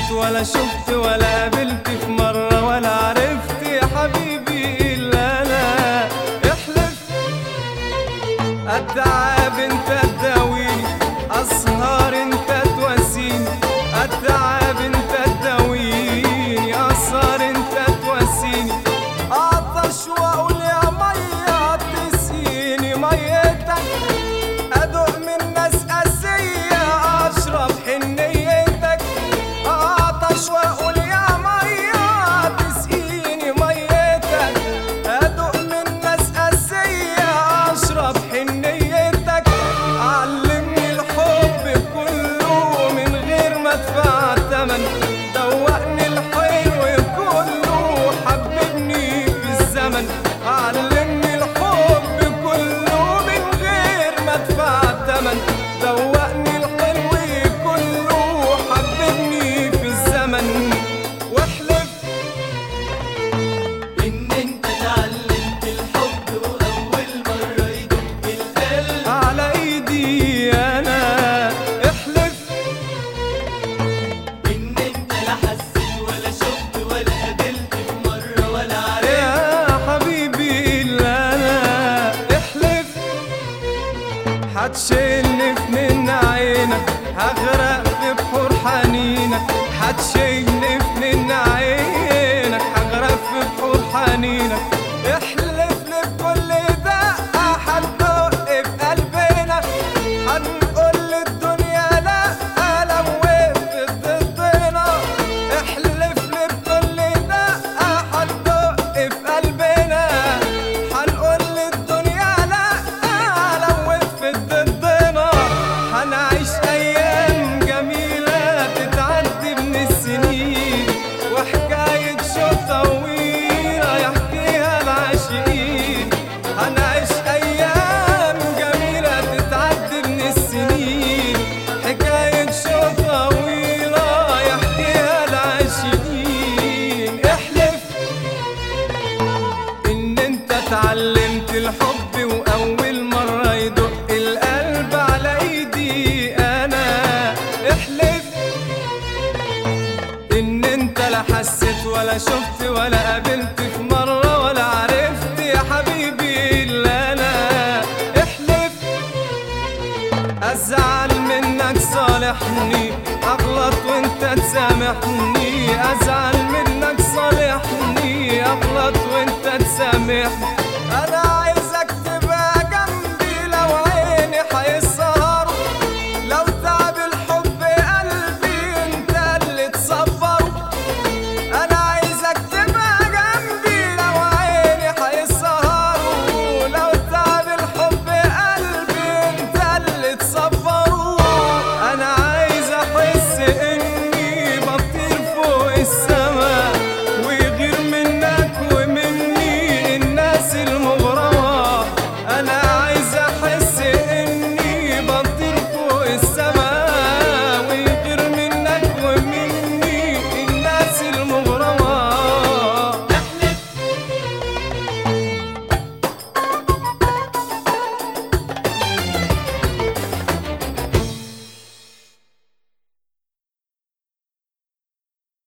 حسيت ولا شفت ولا قابلت في مرة ولا عرفت يا حبيبي إلا أنا احلف التعب انت تداويني اسهر انت تواسيني التعب انت تداويني اسهر انت تواسيني اعطش واقول يا ميه تسقيني ميتك ادوق من ناس قاسيه اشرب حنيتك اعطش واقول يا ميه تسقيني ميتك ادوق من ناس قاسيه اشرب حنيتك علمني الحب كله من غير ما ادفع تمن دوقني الحلو كله حببني في الزمن علمني الحب كله من غير ما ادفع تمن دوقني الحلو كله حببني في الزمن واحلف إن أنت اتعلمت الحب وأول مرة يدق القلب على ايدي انا احلف إن أنت لا حسيت ولا شفت ولا قابلت في مرة ولا عرفت يا حبيبي الا انا احلف هتشيلني من عينك هغرق في بحور حنينك هتشيلني من عينك هغرق في بحور حنينك احلف لي بكل دقة هندق في قلبنا هنقول للدنيا لا لو وقفت ضدنا احلف لي بكل دقة هندق في قلبنا هنقول للدنيا لا لو وقفت ضدنا هنعيش ايام جميلة تتعدي من السنين وحكاية شوق طويلة يحكيها العاشقين هنعيش ايام جميلة تتعدي من السنين حكاية شوق طويلة يحكيها العاشقين احلف ان انت اتعلمت الحب واول مرة يدق القلب على ايدي انا احلف ان انت لا حسيت ولا شفت ولا قابلت في مرة ولا عرفت يا حبيبي الا انا احلف ازعل منك صالحني اغلط وانت تسامحني ازعل منك صالحني اغلط وانت تسامحني